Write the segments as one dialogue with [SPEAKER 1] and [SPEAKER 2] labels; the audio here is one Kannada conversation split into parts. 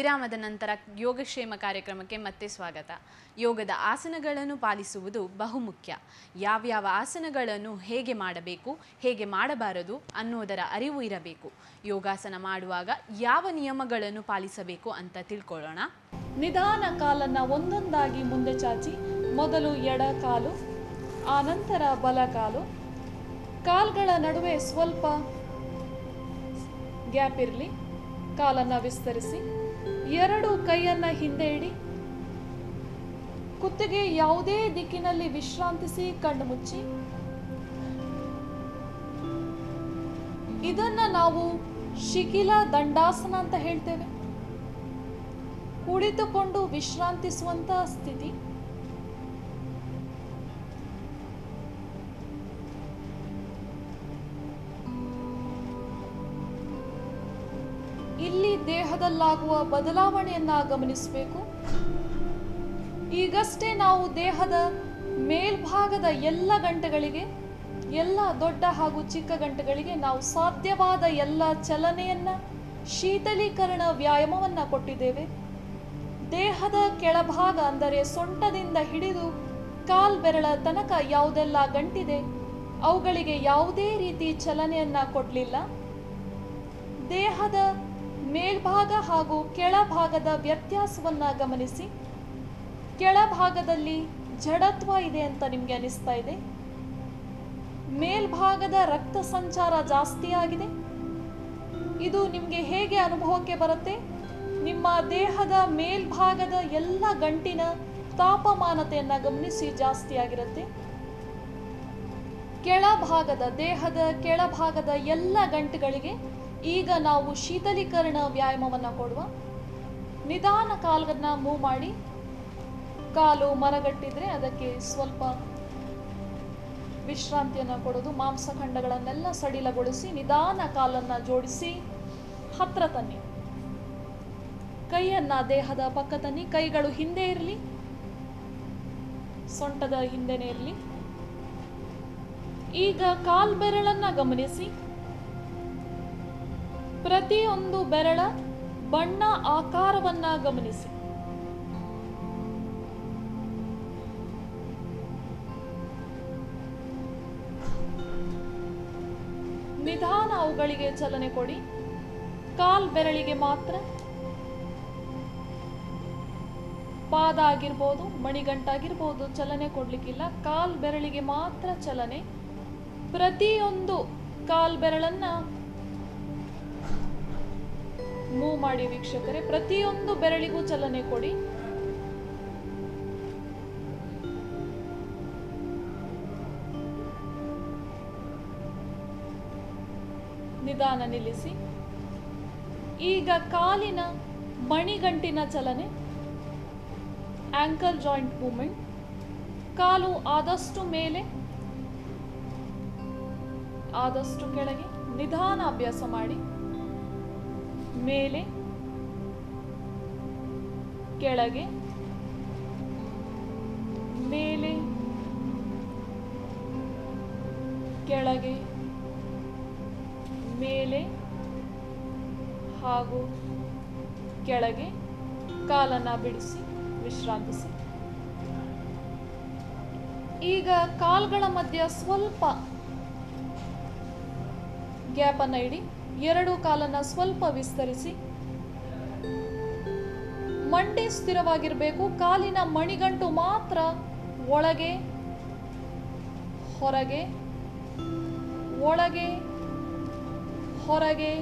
[SPEAKER 1] ವಿರಾಮದ ನಂತರ ಯೋಗಕ್ಷೇಮ ಕಾರ್ಯಕ್ರಮಕ್ಕೆ ಮತ್ತೆ ಸ್ವಾಗತ ಯೋಗದ ಆಸನಗಳನ್ನು ಪಾಲಿಸುವುದು ಬಹುಮುಖ್ಯ ಯಾವ್ಯಾವ ಆಸನಗಳನ್ನು ಹೇಗೆ ಮಾಡಬೇಕು ಹೇಗೆ ಮಾಡಬಾರದು ಅನ್ನೋದರ ಅರಿವು ಇರಬೇಕು ಯೋಗಾಸನ ಮಾಡುವಾಗ ಯಾವ ನಿಯಮಗಳನ್ನು ಪಾಲಿಸಬೇಕು ಅಂತ ತಿಳ್ಕೊಳ್ಳೋಣ
[SPEAKER 2] ನಿಧಾನ ಕಾಲನ್ನ ಒಂದೊಂದಾಗಿ ಮುಂದೆ ಚಾಚಿ ಮೊದಲು ಎಡ ಕಾಲು ಆನಂತರ ಬಲ ಕಾಲು ಕಾಲ್ಗಳ ನಡುವೆ ಸ್ವಲ್ಪ ಗ್ಯಾಪ್ ಇರಲಿ ಕಾಲನ್ನ ವಿಸ್ತರಿಸಿ ಎರಡು ಕೈಯನ್ನ ಹಿಂದೆ ಇಡಿ ಕುತ್ತಿಗೆ ಯಾವುದೇ ದಿಕ್ಕಿನಲ್ಲಿ ವಿಶ್ರಾಂತಿಸಿ ಕಣ್ಣು ಮುಚ್ಚಿ ಇದನ್ನ ನಾವು ಶಿಖಿಲ ದಂಡಾಸನ ಅಂತ ಹೇಳ್ತೇವೆ ಕುಳಿತುಕೊಂಡು ವಿಶ್ರಾಂತಿಸುವಂತಹ ಸ್ಥಿತಿ ಇಲ್ಲಿ ದೇಹದಲ್ಲಾಗುವ ಬದಲಾವಣೆಯನ್ನ ಗಮನಿಸಬೇಕು ಈಗಷ್ಟೇ ನಾವು ದೇಹದ ಮೇಲ್ಭಾಗದ ಎಲ್ಲ ಗಂಟೆಗಳಿಗೆ ಎಲ್ಲ ದೊಡ್ಡ ಹಾಗೂ ಚಿಕ್ಕ ಗಂಟೆಗಳಿಗೆ ನಾವು ಸಾಧ್ಯವಾದ ಎಲ್ಲ ಚಲನೆಯನ್ನ ಶೀತಲೀಕರಣ ವ್ಯಾಯಾಮವನ್ನ ಕೊಟ್ಟಿದ್ದೇವೆ ದೇಹದ ಕೆಳಭಾಗ ಅಂದರೆ ಸೊಂಟದಿಂದ ಹಿಡಿದು ಕಾಲ್ ಬೆರಳ ತನಕ ಯಾವುದೆಲ್ಲ ಗಂಟಿದೆ ಅವುಗಳಿಗೆ ಯಾವುದೇ ರೀತಿ ಚಲನೆಯನ್ನ ಕೊಡಲಿಲ್ಲ ದೇಹದ ಮೇಲ್ಭಾಗ ಹಾಗೂ ಕೆಳಭಾಗದ ವ್ಯತ್ಯಾಸವನ್ನ ಗಮನಿಸಿ ಕೆಳಭಾಗದಲ್ಲಿ ಜಡತ್ವ ಇದೆ ಅಂತ ನಿಮ್ಗೆ ಅನಿಸ್ತಾ ಇದೆ ಮೇಲ್ಭಾಗದ ರಕ್ತ ಸಂಚಾರ ಜಾಸ್ತಿ ಆಗಿದೆ ಇದು ನಿಮ್ಗೆ ಹೇಗೆ ಅನುಭವಕ್ಕೆ ಬರುತ್ತೆ ನಿಮ್ಮ ದೇಹದ ಮೇಲ್ಭಾಗದ ಎಲ್ಲ ಗಂಟಿನ ತಾಪಮಾನತೆಯನ್ನ ಗಮನಿಸಿ ಜಾಸ್ತಿ ಆಗಿರುತ್ತೆ ಕೆಳಭಾಗದ ದೇಹದ ಕೆಳಭಾಗದ ಎಲ್ಲ ಗಂಟುಗಳಿಗೆ ಈಗ ನಾವು ಶೀತಲೀಕರಣ ವ್ಯಾಯಾಮವನ್ನ ಕೊಡುವ ನಿಧಾನ ಕಾಲನ್ನ ಮೂವ್ ಮಾಡಿ ಕಾಲು ಮರಗಟ್ಟಿದ್ರೆ ಅದಕ್ಕೆ ಸ್ವಲ್ಪ ವಿಶ್ರಾಂತಿಯನ್ನ ಕೊಡೋದು ಮಾಂಸಖಂಡಗಳನ್ನೆಲ್ಲ ಸಡಿಲಗೊಳಿಸಿ ನಿಧಾನ ಕಾಲನ್ನ ಜೋಡಿಸಿ ಹತ್ರ ತನ್ನಿ ಕೈಯನ್ನ ದೇಹದ ಪಕ್ಕ ತನ್ನಿ ಕೈಗಳು ಹಿಂದೆ ಇರಲಿ ಸೊಂಟದ ಹಿಂದೆನೆ ಇರಲಿ ಈಗ ಕಾಲ್ ಬೆರಳನ್ನ ಗಮನಿಸಿ ಪ್ರತಿಯೊಂದು ಬೆರಳ ಬಣ್ಣ ಆಕಾರವನ್ನ ಗಮನಿಸಿ ನಿಧಾನ ಅವುಗಳಿಗೆ ಚಲನೆ ಕೊಡಿ ಕಾಲ್ ಬೆರಳಿಗೆ ಮಾತ್ರ ಪಾದ ಆಗಿರ್ಬೋದು ಮಣಿಗಂಟಾಗಿರ್ಬೋದು ಚಲನೆ ಕೊಡ್ಲಿಕ್ಕಿಲ್ಲ ಕಾಲ್ ಬೆರಳಿಗೆ ಮಾತ್ರ ಚಲನೆ ಪ್ರತಿಯೊಂದು ಕಾಲ್ ಬೆರಳನ್ನ ಮೂವ್ ಮಾಡಿ ವೀಕ್ಷಕರೇ ಪ್ರತಿಯೊಂದು ಬೆರಳಿಗೂ ಚಲನೆ ಕೊಡಿ ನಿಧಾನ ನಿಲ್ಲಿಸಿ ಈಗ ಕಾಲಿನ ಮಣಿಗಂಟಿನ ಚಲನೆ ಆಂಕಲ್ ಜಾಯಿಂಟ್ ಮೂವ್ಮೆಂಟ್ ಕಾಲು ಆದಷ್ಟು ಮೇಲೆ ಆದಷ್ಟು ಕೆಳಗೆ ನಿಧಾನ ಅಭ್ಯಾಸ ಮಾಡಿ ಮೇಲೆ ಕೆಳಗೆ ಮೇಲೆ ಕೆಳಗೆ ಮೇಲೆ ಹಾಗೂ ಕೆಳಗೆ ಕಾಲನ್ನ ಬಿಡಿಸಿ ವಿಶ್ರಾಂತಿಸಿ ಈಗ ಕಾಲ್ಗಳ ಮಧ್ಯ ಸ್ವಲ್ಪ ಗ್ಯಾಪ್ ಅನ್ನ ಇಡಿ ಎರಡು ಕಾಲನ್ನ ಸ್ವಲ್ಪ ವಿಸ್ತರಿಸಿ ಮಂಡಿ ಸ್ಥಿರವಾಗಿರಬೇಕು ಕಾಲಿನ ಮಣಿಗಂಟು ಮಾತ್ರ ಒಳಗೆ ಹೊರಗೆ ಒಳಗೆ ಹೊರಗೆ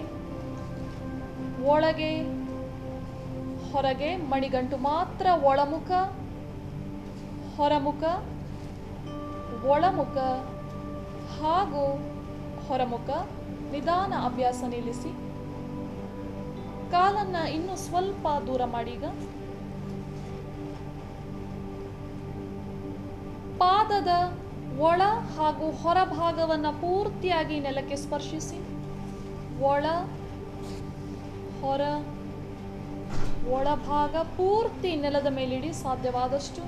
[SPEAKER 2] ಒಳಗೆ ಹೊರಗೆ ಮಣಿಗಂಟು ಮಾತ್ರ ಒಳಮುಖ ಹೊರಮುಖ ಒಳಮುಖ ಹಾಗೂ ಹೊರಮುಖ ನಿಧಾನ ಅಭ್ಯಾಸ ನಿಲ್ಲಿಸಿ ಕಾಲನ್ನ ಇನ್ನು ಸ್ವಲ್ಪ ದೂರ ಮಾಡಿ ಈಗ ಪಾದದ ಒಳ ಹಾಗೂ ಹೊರಭಾಗವನ್ನ ಪೂರ್ತಿಯಾಗಿ ನೆಲಕ್ಕೆ ಸ್ಪರ್ಶಿಸಿ ಒಳ ಹೊರ ಒಳಭಾಗ ಪೂರ್ತಿ ನೆಲದ ಮೇಲಿಡಿ ಸಾಧ್ಯವಾದಷ್ಟು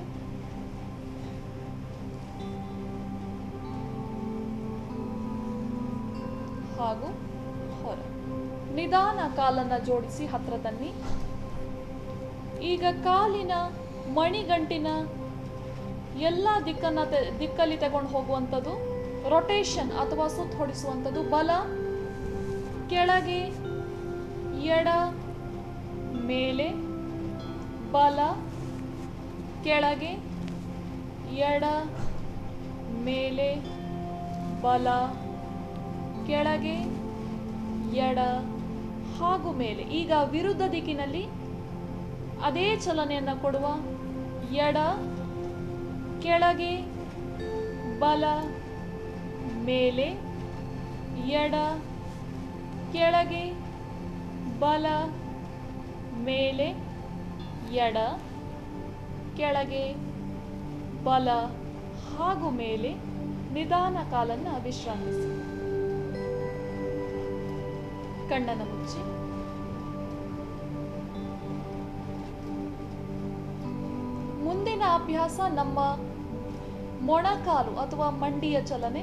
[SPEAKER 2] ಹಾಗೂ ಹೊರ ನಿಧಾನ ಕಾಲನ್ನ ಜೋಡಿಸಿ ಹತ್ರ ತನ್ನಿ ಈಗ ಕಾಲಿನ ಮಣಿಗಂಟಿನ ಎಲ್ಲ ದಿಕ್ಕನ್ನ ತೆ- ದಿಕ್ಕಲ್ಲಿ ತಗೊಂಡು ಹೋಗುವಂಥದ್ದು ರೊಟೇಷನ್ ಅಥವಾ ಸುತ್ತ ಹೊಡಿಸುವಂಥದ್ದು ಬಲ ಕೆಳಗೆ ಎಡ ಮೇಲೆ ಬಲ ಕೆಳಗೆ ಎಡ ಮೇಲೆ ಬಲ ಕೆಳಗೆ ಎಡ ಹಾಗೂ ಮೇಲೆ ಈಗ ವಿರುದ್ಧ ದಿಕ್ಕಿನಲ್ಲಿ ಅದೇ ಚಲನೆಯನ್ನು ಕೊಡುವ ಎಡ ಕೆಳಗೆ ಬಲ ಮೇಲೆ ಎಡ ಕೆಳಗೆ ಬಲ ಮೇಲೆ ಎಡ ಕೆಳಗೆ ಬಲ ಹಾಗೂ ಮೇಲೆ ನಿಧಾನ ಕಾಲನ್ನು ವಿಶ್ರಾಂತಿಸಿ ಕಣ್ಣನ್ನು ಮುಚ್ಚಿ ಮುಂದಿನ ಅಭ್ಯಾಸ ನಮ್ಮ ಮೊಣಕಾಲು ಅಥವಾ ಮಂಡಿಯ ಚಲನೆ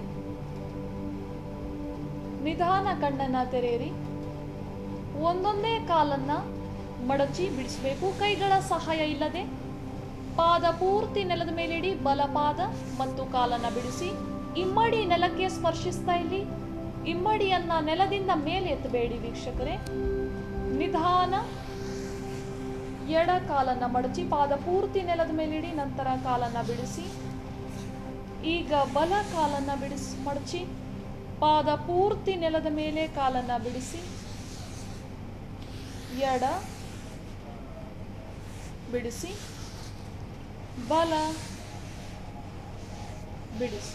[SPEAKER 2] ನಿಧಾನ ಕಣ್ಣನ್ನ ತೆರೆಯಿರಿ ಒಂದೊಂದೇ ಕಾಲನ್ನ ಮಡಚಿ ಬಿಡಿಸಬೇಕು ಕೈಗಳ ಸಹಾಯ ಇಲ್ಲದೆ ಪಾದ ಪೂರ್ತಿ ನೆಲದ ಮೇಲಿಡಿ ಬಲಪಾದ ಮತ್ತು ಕಾಲನ್ನ ಬಿಡಿಸಿ ಇಮ್ಮಡಿ ನೆಲಕ್ಕೆ ಸ್ಪರ್ಶಿಸ್ತಾ ಇಲ್ಲಿ ಇಮ್ಮಡಿಯನ್ನ ನೆಲದಿಂದ ಮೇಲೆ ಎತ್ತಬೇಡಿ ವೀಕ್ಷಕರೇ ನಿಧಾನ ಎಡ ಕಾಲನ್ನ ಮಡಚಿ ಪಾದ ಪೂರ್ತಿ ನೆಲದ ಮೇಲಿಡಿ ನಂತರ ಕಾಲನ್ನ ಬಿಡಿಸಿ ಈಗ ಬಲ ಕಾಲನ್ನ ಬಿಡಿಸಿ ಮಡಚಿ ಪಾದ ಪೂರ್ತಿ ನೆಲದ ಮೇಲೆ ಕಾಲನ್ನ ಬಿಡಿಸಿ ಎಡ ಬಿಡಿಸಿ ಬಲ ಬಿಡಿಸಿ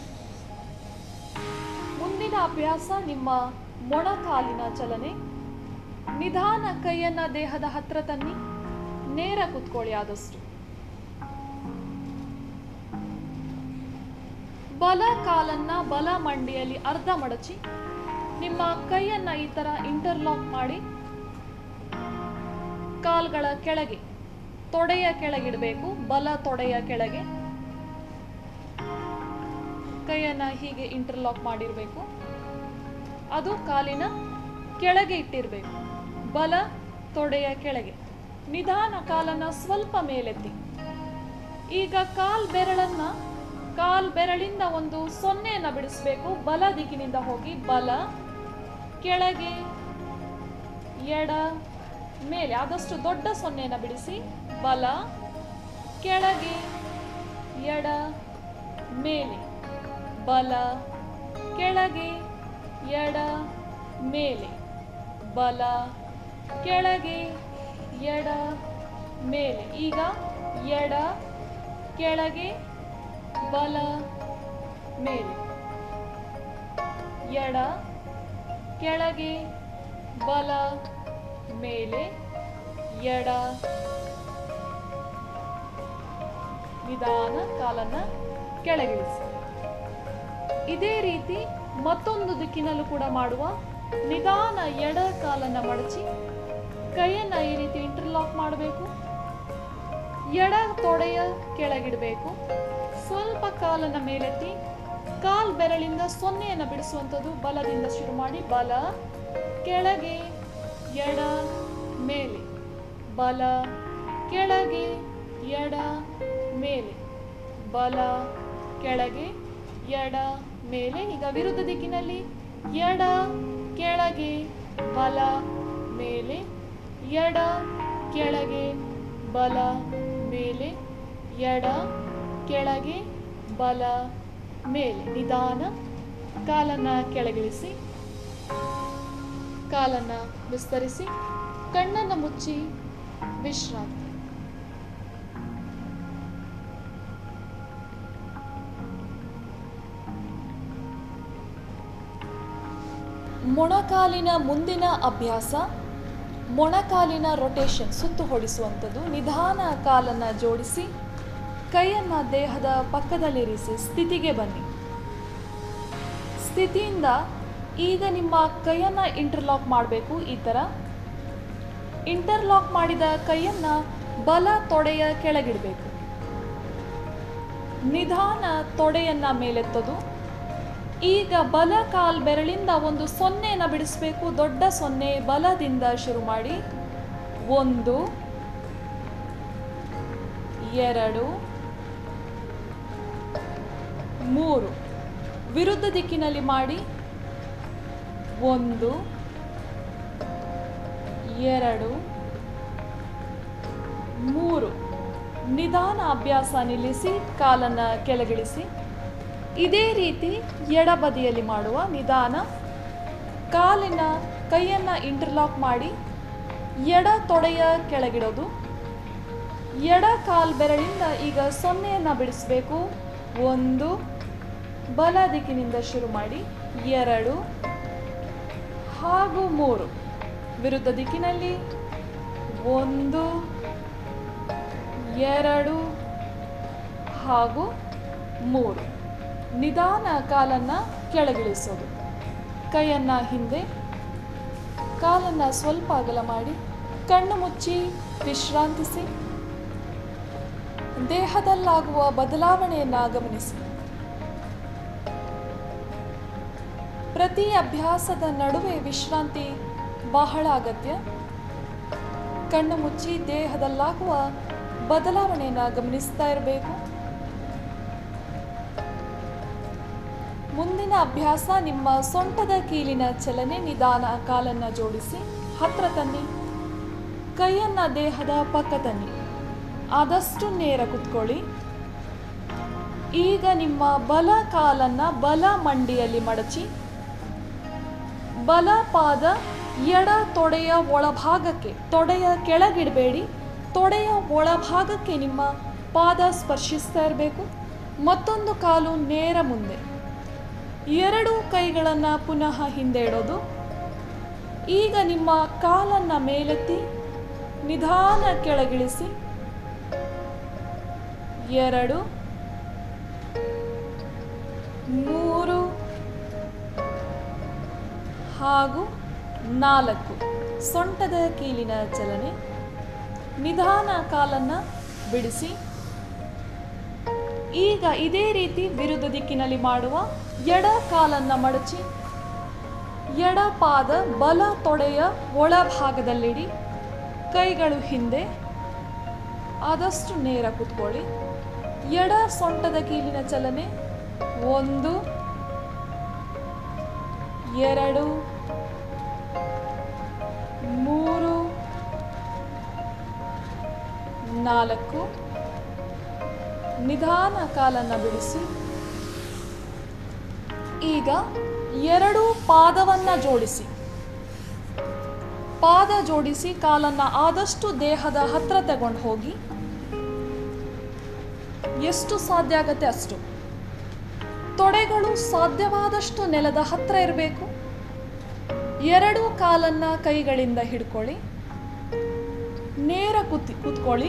[SPEAKER 2] ಮುಂದಿನ ಅಭ್ಯಾಸ ನಿಮ್ಮ ಮೊಣಕಾಲಿನ ಚಲನೆ ನಿಧಾನ ಕೈಯನ್ನ ದೇಹದ ಹತ್ರ ತನ್ನಿ ನೇರ ಕುತ್ಕೊಳ್ಳಿ ಆದಷ್ಟು ಬಲ ಕಾಲನ್ನ ಬಲ ಮಂಡಿಯಲ್ಲಿ ಅರ್ಧ ಮಡಚಿ ನಿಮ್ಮ ಕೈಯನ್ನ ಈ ತರ ಇಂಟರ್ಲಾಕ್ ಮಾಡಿ ಕಾಲ್ಗಳ ಕೆಳಗೆ ತೊಡೆಯ ಕೆಳಗಿಡಬೇಕು ಬಲ ತೊಡೆಯ ಕೆಳಗೆ ಕೈಯನ್ನ ಹೀಗೆ ಇಂಟರ್ಲಾಕ್ ಮಾಡಿರಬೇಕು ಅದು ಕಾಲಿನ ಕೆಳಗೆ ಇಟ್ಟಿರಬೇಕು ಬಲ ತೊಡೆಯ ಕೆಳಗೆ ನಿಧಾನ ಕಾಲನ್ನ ಸ್ವಲ್ಪ ಮೇಲೆತ್ತಿ ಈಗ ಕಾಲ್ ಬೆರಳನ್ನ ಕಾಲ್ ಬೆರಳಿಂದ ಒಂದು ಸೊನ್ನೆಯನ್ನ ಬಿಡಿಸ್ಬೇಕು ಬಲ ದಿಕ್ಕಿನಿಂದ ಹೋಗಿ ಬಲ ಕೆಳಗೆ ಎಡ ಮೇಲೆ ಆದಷ್ಟು ದೊಡ್ಡ ಸೊನ್ನೆಯನ್ನ ಬಿಡಿಸಿ ಬಲ ಕೆಳಗೆ ಎಡ ಮೇಲೆ ಬಲ ಕೆಳಗೆ ಎಡ ಮೇಲೆ ಬಲ ಕೆಳಗೆ ಎಡ ಮೇಲೆ ಈಗ ಎಡ ಕೆಳಗೆ ಬಲ ಮೇಲೆ ಎಡ ಕೆಳಗೆ ಬಲ ಮೇಲೆ ಎಡ ನಿಧಾನ ಕಾಲನ್ನ ಕೆಳಗಿಳಿಸಿ ಇದೇ ರೀತಿ ಮತ್ತೊಂದು ದಿಕ್ಕಿನಲ್ಲೂ ಕೂಡ ಮಾಡುವ ನಿಧಾನ ಎಡ ಕಾಲನ್ನ ಮಡಚಿ ಕೈಯನ್ನ ಈ ರೀತಿ ಇಂಟರ್ಲಾಕ್ ಮಾಡಬೇಕು ಎಡ ತೊಡೆಯ ಕೆಳಗಿಡಬೇಕು ಸ್ವಲ್ಪ ಕಾಲನ್ನ ಮೇಲೆತ್ತಿ ಕಾಲ್ ಬೆರಳಿಂದ ಸೊನ್ನೆಯನ್ನ ಬಿಡಿಸುವಂಥದ್ದು ಬಲದಿಂದ ಶುರು ಮಾಡಿ ಬಲ ಕೆಳಗೆ ಎಡ ಮೇಲೆ ಬಲ ಕೆಳಗೆ ಎಡ ಮೇಲೆ ಬಲ ಕೆಳಗೆ ಎಡ ಮೇಲೆ ಈಗ ವಿರುದ್ಧ ದಿಕ್ಕಿನಲ್ಲಿ ಎಡ ಕೆಳಗೆ ಬಲ ಮೇಲೆ ಎಡ ಕೆಳಗೆ ಬಲ ಮೇಲೆ ಎಡ ಕೆಳಗೆ ಬಲ ಮೇಲೆ ನಿಧಾನ ಕಾಲನ್ನ ಕೆಳಗಿಳಿಸಿ ಕಾಲನ್ನ ವಿಸ್ತರಿಸಿ ಕಣ್ಣನ್ನು ಮುಚ್ಚಿ ವಿಶ್ರಾಂತಿ ಮೊಣಕಾಲಿನ ಮುಂದಿನ ಅಭ್ಯಾಸ ಮೊಣಕಾಲಿನ ರೊಟೇಷನ್ ಸುತ್ತು ಹೊಡಿಸುವಂಥದ್ದು ನಿಧಾನ ಕಾಲನ್ನು ಜೋಡಿಸಿ ಕೈಯನ್ನು ದೇಹದ ಪಕ್ಕದಲ್ಲಿರಿಸಿ ಸ್ಥಿತಿಗೆ ಬನ್ನಿ ಸ್ಥಿತಿಯಿಂದ ಈಗ ನಿಮ್ಮ ಕೈಯನ್ನು ಇಂಟರ್ಲಾಕ್ ಮಾಡಬೇಕು ಈ ಥರ ಇಂಟರ್ಲಾಕ್ ಮಾಡಿದ ಕೈಯನ್ನು ಬಲ ತೊಡೆಯ ಕೆಳಗಿಡಬೇಕು ನಿಧಾನ ತೊಡೆಯನ್ನ ಮೇಲೆತ್ತೋದು ಈಗ ಬಲ ಕಾಲ್ ಬೆರಳಿಂದ ಒಂದು ಸೊನ್ನೆನ ಬಿಡಿಸ್ಬೇಕು ದೊಡ್ಡ ಸೊನ್ನೆ ಬಲದಿಂದ ಶುರು ಮಾಡಿ ಒಂದು ಎರಡು ಮೂರು ವಿರುದ್ಧ ದಿಕ್ಕಿನಲ್ಲಿ ಮಾಡಿ ಒಂದು ಎರಡು ಮೂರು ನಿಧಾನ ಅಭ್ಯಾಸ ನಿಲ್ಲಿಸಿ ಕಾಲನ್ನು ಕೆಳಗಿಳಿಸಿ ಇದೇ ರೀತಿ ಎಡಬದಿಯಲ್ಲಿ ಮಾಡುವ ನಿಧಾನ ಕಾಲಿನ ಕೈಯನ್ನು ಇಂಟರ್ಲಾಕ್ ಮಾಡಿ ಎಡ ತೊಡೆಯ ಕೆಳಗಿಡೋದು ಎಡ ಕಾಲ್ ಬೆರಳಿಂದ ಈಗ ಸೊನ್ನೆಯನ್ನು ಬಿಡಿಸಬೇಕು ಒಂದು ಬಲ ದಿಕ್ಕಿನಿಂದ ಶುರು ಮಾಡಿ ಎರಡು ಹಾಗೂ ಮೂರು ವಿರುದ್ಧ ದಿಕ್ಕಿನಲ್ಲಿ ಒಂದು ಎರಡು ಹಾಗೂ ಮೂರು ನಿಧಾನ ಕಾಲನ್ನು ಕೆಳಗಿಳಿಸೋದು ಕೈಯನ್ನು ಹಿಂದೆ ಕಾಲನ್ನು ಸ್ವಲ್ಪ ಅಗಲ ಮಾಡಿ ಕಣ್ಣು ಮುಚ್ಚಿ ವಿಶ್ರಾಂತಿಸಿ ದೇಹದಲ್ಲಾಗುವ ಬದಲಾವಣೆಯನ್ನು ಗಮನಿಸಿ ಪ್ರತಿ ಅಭ್ಯಾಸದ ನಡುವೆ ವಿಶ್ರಾಂತಿ ಬಹಳ ಅಗತ್ಯ ಕಣ್ಣು ಮುಚ್ಚಿ ದೇಹದಲ್ಲಾಗುವ ಬದಲಾವಣೆಯನ್ನು ಗಮನಿಸ್ತಾ ಇರಬೇಕು ಮುಂದಿನ ಅಭ್ಯಾಸ ನಿಮ್ಮ ಸೊಂಟದ ಕೀಲಿನ ಚಲನೆ ನಿಧಾನ ಕಾಲನ್ನು ಜೋಡಿಸಿ ಹತ್ರ ತನ್ನಿ ಕೈಯನ್ನ ದೇಹದ ಪಕ್ಕ ತನ್ನಿ ಆದಷ್ಟು ನೇರ ಕುತ್ಕೊಳ್ಳಿ ಈಗ ನಿಮ್ಮ ಬಲ ಕಾಲನ್ನ ಬಲ ಮಂಡಿಯಲ್ಲಿ ಮಡಚಿ ಬಲ ಪಾದ ಎಡ ತೊಡೆಯ ಒಳಭಾಗಕ್ಕೆ ತೊಡೆಯ ಕೆಳಗಿಡಬೇಡಿ ತೊಡೆಯ ಒಳಭಾಗಕ್ಕೆ ನಿಮ್ಮ ಪಾದ ಸ್ಪರ್ಶಿಸ್ತಾ ಇರಬೇಕು ಮತ್ತೊಂದು ಕಾಲು ನೇರ ಮುಂದೆ ಎರಡು ಕೈಗಳನ್ನು ಪುನಃ ಹಿಂದೆ ಇಡೋದು ಈಗ ನಿಮ್ಮ ಕಾಲನ್ನು ಮೇಲೆತ್ತಿ ನಿಧಾನ ಕೆಳಗಿಳಿಸಿ ಎರಡು ಮೂರು ಹಾಗೂ ನಾಲ್ಕು ಸೊಂಟದ ಕೀಲಿನ ಚಲನೆ ನಿಧಾನ ಕಾಲನ್ನು ಬಿಡಿಸಿ ಈಗ ಇದೇ ರೀತಿ ವಿರುದ್ಧ ದಿಕ್ಕಿನಲ್ಲಿ ಮಾಡುವ ಎಡ ಕಾಲನ್ನು ಮಡಚಿ ಎಡ ಪಾದ ಬಲ ತೊಡೆಯ ಒಳಭಾಗದಲ್ಲಿಡಿ ಕೈಗಳು ಹಿಂದೆ ಆದಷ್ಟು ನೇರ ಕೂತ್ಕೊಳ್ಳಿ ಎಡ ಸೊಂಟದ ಕೀಲಿನ ಚಲನೆ ಒಂದು ಎರಡು ಮೂರು ನಾಲ್ಕು ನಿಧಾನ ಕಾಲನ್ನು ಬಿಡಿಸಿ ಈಗ ಎರಡು ಪಾದವನ್ನ ಜೋಡಿಸಿ ಪಾದ ಜೋಡಿಸಿ ಕಾಲನ್ನ ಆದಷ್ಟು ದೇಹದ ಹತ್ರ ತಗೊಂಡು ಹೋಗಿ ಎಷ್ಟು ಸಾಧ್ಯ ಆಗತ್ತೆ ಅಷ್ಟು ತೊಡೆಗಳು ಸಾಧ್ಯವಾದಷ್ಟು ನೆಲದ ಹತ್ರ ಇರಬೇಕು ಎರಡು ಕಾಲನ್ನ ಕೈಗಳಿಂದ ಹಿಡ್ಕೊಳ್ಳಿ ನೇರ ಕೂತಿ ಕೂತ್ಕೊಳ್ಳಿ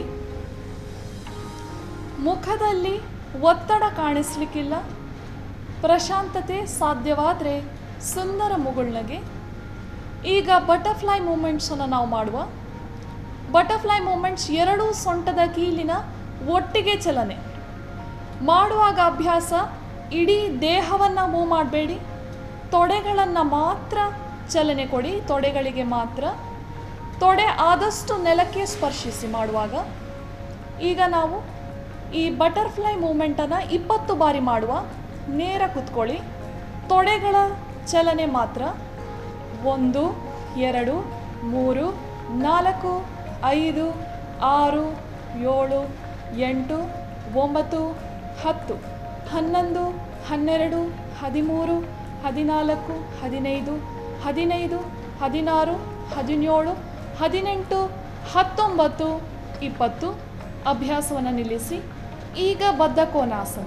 [SPEAKER 2] ಮುಖದಲ್ಲಿ ಒತ್ತಡ ಕಾಣಿಸ್ಲಿಕ್ಕಿಲ್ಲ ಪ್ರಶಾಂತತೆ ಸಾಧ್ಯವಾದರೆ ಸುಂದರ ಮುಗುಳ್ನಗೆ ಈಗ ಬಟರ್ಫ್ಲೈ ಮೂಮೆಂಟ್ಸನ್ನು ನಾವು ಮಾಡುವ ಬಟರ್ಫ್ಲೈ ಮೂಮೆಂಟ್ಸ್ ಎರಡೂ ಸೊಂಟದ ಕೀಲಿನ ಒಟ್ಟಿಗೆ ಚಲನೆ ಮಾಡುವಾಗ ಅಭ್ಯಾಸ ಇಡೀ ದೇಹವನ್ನು ಮೂವ್ ಮಾಡಬೇಡಿ ತೊಡೆಗಳನ್ನು ಮಾತ್ರ ಚಲನೆ ಕೊಡಿ ತೊಡೆಗಳಿಗೆ ಮಾತ್ರ ತೊಡೆ ಆದಷ್ಟು ನೆಲಕ್ಕೆ ಸ್ಪರ್ಶಿಸಿ ಮಾಡುವಾಗ ಈಗ ನಾವು ಈ ಬಟರ್ಫ್ಲೈ ಮೂಮೆಂಟನ್ನು ಇಪ್ಪತ್ತು ಬಾರಿ ಮಾಡುವ ನೇರ ಕುತ್ಕೊಳ್ಳಿ ತೊಡೆಗಳ ಚಲನೆ ಮಾತ್ರ ಒಂದು ಎರಡು ಮೂರು ನಾಲ್ಕು ಐದು ಆರು ಏಳು ಎಂಟು ಒಂಬತ್ತು ಹತ್ತು ಹನ್ನೊಂದು ಹನ್ನೆರಡು ಹದಿಮೂರು ಹದಿನಾಲ್ಕು ಹದಿನೈದು ಹದಿನೈದು ಹದಿನಾರು ಹದಿನೇಳು ಹದಿನೆಂಟು ಹತ್ತೊಂಬತ್ತು ಇಪ್ಪತ್ತು ಅಭ್ಯಾಸವನ್ನು ನಿಲ್ಲಿಸಿ ಈಗ ಬದ್ಧ ಕೋನಾಸನ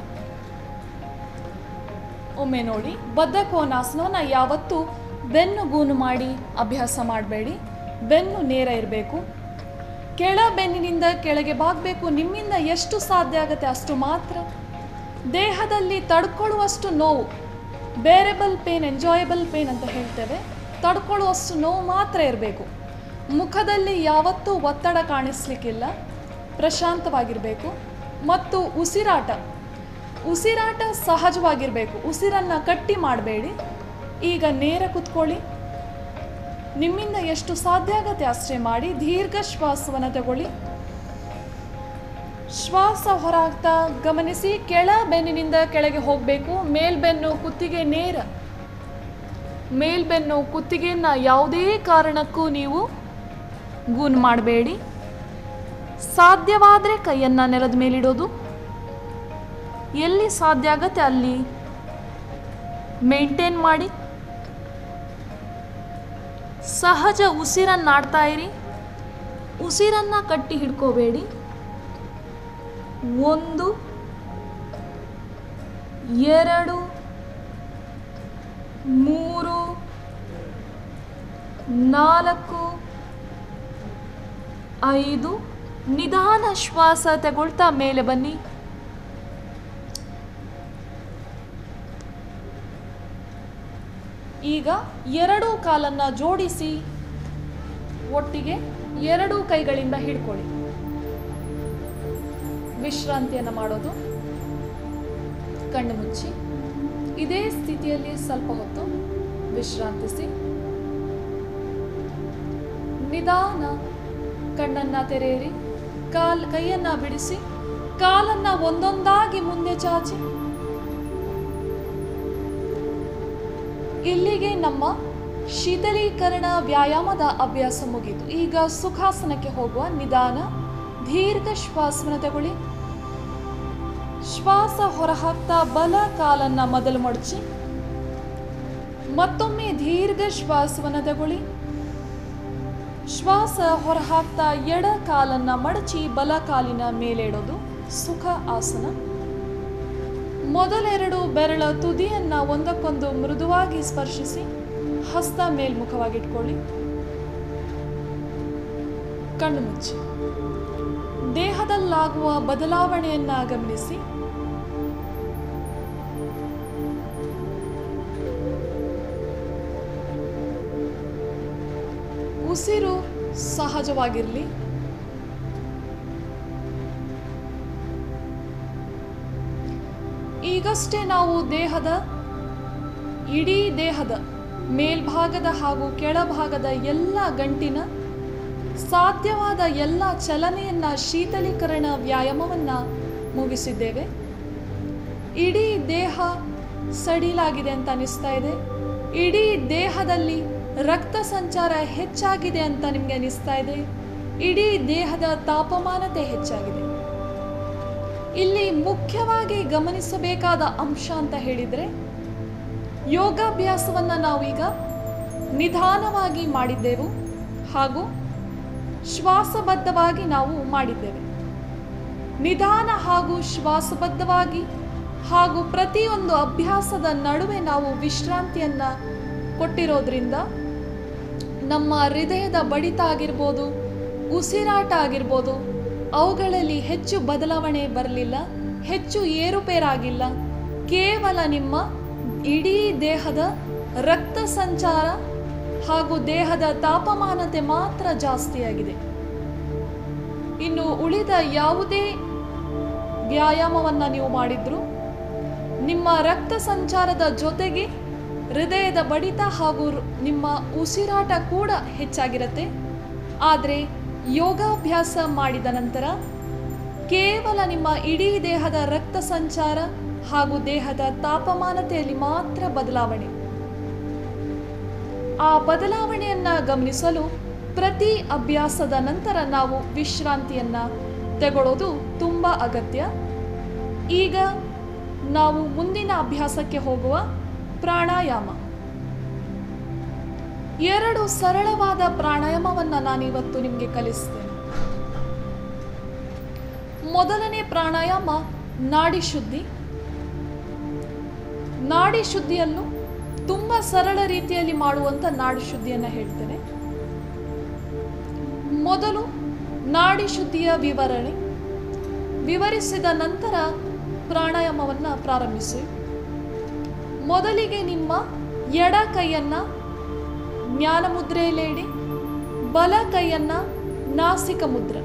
[SPEAKER 2] ಒಮ್ಮೆ ನೋಡಿ ಬದ್ಧ ಕೋನಾಸನವನ್ನು ಯಾವತ್ತೂ ಬೆನ್ನು ಗೂನು ಮಾಡಿ ಅಭ್ಯಾಸ ಮಾಡಬೇಡಿ ಬೆನ್ನು ನೇರ ಇರಬೇಕು ಕೆಳ ಬೆನ್ನಿನಿಂದ ಕೆಳಗೆ ಬಾಗಬೇಕು ನಿಮ್ಮಿಂದ ಎಷ್ಟು ಸಾಧ್ಯ ಆಗುತ್ತೆ ಅಷ್ಟು ಮಾತ್ರ ದೇಹದಲ್ಲಿ ತಡ್ಕೊಳ್ಳುವಷ್ಟು ನೋವು ಬೇರೆಬಲ್ ಪೇನ್ ಎಂಜಾಯಬಲ್ ಪೇನ್ ಅಂತ ಹೇಳ್ತೇವೆ ತಡ್ಕೊಳ್ಳುವಷ್ಟು ನೋವು ಮಾತ್ರ ಇರಬೇಕು ಮುಖದಲ್ಲಿ ಯಾವತ್ತೂ ಒತ್ತಡ ಕಾಣಿಸ್ಲಿಕ್ಕಿಲ್ಲ ಪ್ರಶಾಂತವಾಗಿರಬೇಕು ಮತ್ತು ಉಸಿರಾಟ ಉಸಿರಾಟ ಸಹಜವಾಗಿರಬೇಕು ಉಸಿರನ್ನು ಕಟ್ಟಿ ಮಾಡಬೇಡಿ ಈಗ ನೇರ ಕುತ್ಕೊಳ್ಳಿ ನಿಮ್ಮಿಂದ ಎಷ್ಟು ಸಾಧ್ಯ ಆಗತ್ತೆ ಅಷ್ಟೇ ಮಾಡಿ ದೀರ್ಘ ಶ್ವಾಸವನ್ನು ತಗೊಳ್ಳಿ ಶ್ವಾಸ ಹೊರಹಾಕ್ತಾ ಗಮನಿಸಿ ಕೆಳ ಬೆನ್ನಿನಿಂದ ಕೆಳಗೆ ಹೋಗಬೇಕು ಮೇಲ್ಬೆನ್ನು ಕುತ್ತಿಗೆ ನೇರ ಮೇಲ್ಬೆನ್ನು ಕುತ್ತಿಗೆಯನ್ನು ಯಾವುದೇ ಕಾರಣಕ್ಕೂ ನೀವು ಗೂನ್ ಮಾಡಬೇಡಿ ಸಾಧ್ಯವಾದರೆ ಕೈಯನ್ನು ನೆಲದ ಮೇಲಿಡೋದು ಎಲ್ಲಿ ಸಾಧ್ಯ ಆಗತ್ತೆ ಅಲ್ಲಿ ಮೇಂಟೈನ್ ಮಾಡಿ ಸಹಜ ಉಸಿರನ್ನಾಡ್ತಾ ಇರಿ ಉಸಿರನ್ನ ಕಟ್ಟಿ ಹಿಡ್ಕೋಬೇಡಿ ಒಂದು ಎರಡು ಮೂರು ನಾಲ್ಕು ಐದು ನಿಧಾನ ಶ್ವಾಸ ತಗೊಳ್ತಾ ಮೇಲೆ ಬನ್ನಿ ಈಗ ಎರಡೂ ಕಾಲನ್ನ ಜೋಡಿಸಿ ಒಟ್ಟಿಗೆ ಎರಡೂ ಕೈಗಳಿಂದ ಹಿಡ್ಕೊಳ್ಳಿ ವಿಶ್ರಾಂತಿಯನ್ನು ಮಾಡೋದು ಕಣ್ಣು ಮುಚ್ಚಿ ಇದೇ ಸ್ಥಿತಿಯಲ್ಲಿ ಸ್ವಲ್ಪ ಹೊತ್ತು ವಿಶ್ರಾಂತಿಸಿ ನಿಧಾನ ಕಣ್ಣನ್ನ ತೆರೆಯಿರಿ ಕಾಲ್ ಕೈಯನ್ನ ಬಿಡಿಸಿ ಕಾಲನ್ನ ಒಂದೊಂದಾಗಿ ಮುಂದೆ ಚಾಚಿ ಇಲ್ಲಿಗೆ ನಮ್ಮ ಶೀತಲೀಕರಣ ವ್ಯಾಯಾಮದ ಅಭ್ಯಾಸ ಮುಗಿತು ಈಗ ಸುಖಾಸನಕ್ಕೆ ಹೋಗುವ ನಿಧಾನ ದೀರ್ಘ ಶ್ವಾಸವನ್ನು ತಗೊಳ್ಳಿ ಶ್ವಾಸ ಹೊರಹಾಕ್ತಾ ಬಲ ಕಾಲನ್ನ ಮೊದಲು ಮಡಚಿ ಮತ್ತೊಮ್ಮೆ ದೀರ್ಘ ಶ್ವಾಸವನ್ನು ತಗೊಳ್ಳಿ ಶ್ವಾಸ ಹೊರಹಾಕ್ತಾ ಎಡ ಕಾಲನ್ನ ಮಡಚಿ ಬಲ ಕಾಲಿನ ಮೇಲೇಳೋದು ಸುಖ ಆಸನ ಮೊದಲೆರಡು ಬೆರಳ ತುದಿಯನ್ನ ಒಂದಕ್ಕೊಂದು ಮೃದುವಾಗಿ ಸ್ಪರ್ಶಿಸಿ ಹಸ್ತ ಮೇಲ್ಮುಖವಾಗಿಟ್ಕೊಳ್ಳಿ ಕಣ್ಣು ಮುಚ್ಚಿ ದೇಹದಲ್ಲಾಗುವ ಬದಲಾವಣೆಯನ್ನ ಗಮನಿಸಿ ಉಸಿರು ಸಹಜವಾಗಿರಲಿ ಈಗಷ್ಟೇ ನಾವು ದೇಹದ ಇಡೀ ದೇಹದ ಮೇಲ್ಭಾಗದ ಹಾಗೂ ಕೆಳಭಾಗದ ಎಲ್ಲ ಗಂಟಿನ ಸಾಧ್ಯವಾದ ಎಲ್ಲ ಚಲನೆಯನ್ನ ಶೀತಲೀಕರಣ ವ್ಯಾಯಾಮವನ್ನ ಮುಗಿಸಿದ್ದೇವೆ ಇಡೀ ದೇಹ ಸಡಿಲಾಗಿದೆ ಅಂತ ಅನಿಸ್ತಾ ಇದೆ ಇಡೀ ದೇಹದಲ್ಲಿ ರಕ್ತ ಸಂಚಾರ ಹೆಚ್ಚಾಗಿದೆ ಅಂತ ನಿಮಗೆ ಅನಿಸ್ತಾ ಇದೆ ಇಡೀ ದೇಹದ ತಾಪಮಾನತೆ ಹೆಚ್ಚಾಗಿದೆ ಇಲ್ಲಿ ಮುಖ್ಯವಾಗಿ ಗಮನಿಸಬೇಕಾದ ಅಂಶ ಅಂತ ಹೇಳಿದರೆ ಯೋಗಾಭ್ಯಾಸವನ್ನ ನಾವೀಗ ನಿಧಾನವಾಗಿ ಮಾಡಿದ್ದೆವು ಹಾಗೂ ಶ್ವಾಸಬದ್ಧವಾಗಿ ನಾವು ಮಾಡಿದ್ದೇವೆ ನಿಧಾನ ಹಾಗೂ ಶ್ವಾಸಬದ್ಧವಾಗಿ ಹಾಗೂ ಪ್ರತಿಯೊಂದು ಅಭ್ಯಾಸದ ನಡುವೆ ನಾವು ವಿಶ್ರಾಂತಿಯನ್ನ ಕೊಟ್ಟಿರೋದ್ರಿಂದ ನಮ್ಮ ಹೃದಯದ ಬಡಿತ ಆಗಿರ್ಬೋದು ಉಸಿರಾಟ ಆಗಿರ್ಬೋದು ಅವುಗಳಲ್ಲಿ ಹೆಚ್ಚು ಬದಲಾವಣೆ ಬರಲಿಲ್ಲ ಹೆಚ್ಚು ಏರುಪೇರಾಗಿಲ್ಲ ಕೇವಲ ನಿಮ್ಮ ಇಡೀ ದೇಹದ ರಕ್ತ ಸಂಚಾರ ಹಾಗೂ ದೇಹದ ತಾಪಮಾನತೆ ಮಾತ್ರ ಜಾಸ್ತಿಯಾಗಿದೆ ಇನ್ನು ಉಳಿದ ಯಾವುದೇ ವ್ಯಾಯಾಮವನ್ನ ನೀವು ಮಾಡಿದ್ರು ನಿಮ್ಮ ರಕ್ತ ಸಂಚಾರದ ಜೊತೆಗೆ ಹೃದಯದ ಬಡಿತ ಹಾಗೂ ರು- ನಿಮ್ಮ ಉಸಿರಾಟ ಕೂಡ ಹೆಚ್ಚಾಗಿರುತ್ತೆ ಆದರೆ ಯೋಗಾಭ್ಯಾಸ ಮಾಡಿದ ನಂತರ ಕೇವಲ ನಿಮ್ಮ ಇಡೀ ದೇಹದ ರಕ್ತ ಸಂಚಾರ ಹಾಗೂ ದೇಹದ ತಾಪಮಾನತೆಯಲ್ಲಿ ಮಾತ್ರ ಬದಲಾವಣೆ ಆ ಬದಲಾವಣೆಯನ್ನ ಗಮನಿಸಲು ಪ್ರತಿ ಅಭ್ಯಾಸದ ನಂತರ ನಾವು ವಿಶ್ರಾಂತಿಯನ್ನ ತಗೊಳ್ಳೋದು ತುಂಬಾ ಅಗತ್ಯ ಈಗ ನಾವು ಮುಂದಿನ ಅಭ್ಯಾಸಕ್ಕೆ ಹೋಗುವ ಪ್ರಾಣಾಯಾಮ ಎರಡು ಸರಳವಾದ ಪ್ರಾಣಾಯಾಮವನ್ನ ನಾನಿವತ್ತು ನಿಮಗೆ ಕಲಿಸ್ತೇನೆ ಮೊದಲನೇ ಪ್ರಾಣಾಯಾಮ ನಾಡಿ ಶುದ್ಧಿ ನಾಡಿ ಶುದ್ಧಿಯನ್ನು ತುಂಬಾ ಸರಳ ರೀತಿಯಲ್ಲಿ ಮಾಡುವಂತ ನಾಡಿ ಶುದ್ಧಿಯನ್ನ ಹೇಳ್ತೇನೆ ಮೊದಲು ನಾಡಿ ಶುದ್ಧಿಯ ವಿವರಣೆ ವಿವರಿಸಿದ ನಂತರ ಪ್ರಾಣಾಯಾಮವನ್ನ ಪ್ರಾರಂಭಿಸಿ ಮೊದಲಿಗೆ ನಿಮ್ಮ ಎಡ ಕೈಯನ್ನ ಜ್ಞಾನ ಮುದ್ರೆಯಲ್ಲಿ ಇಡಿ ಬಲ ಕೈಯನ್ನ ನಾಸಿಕ ಮುದ್ರ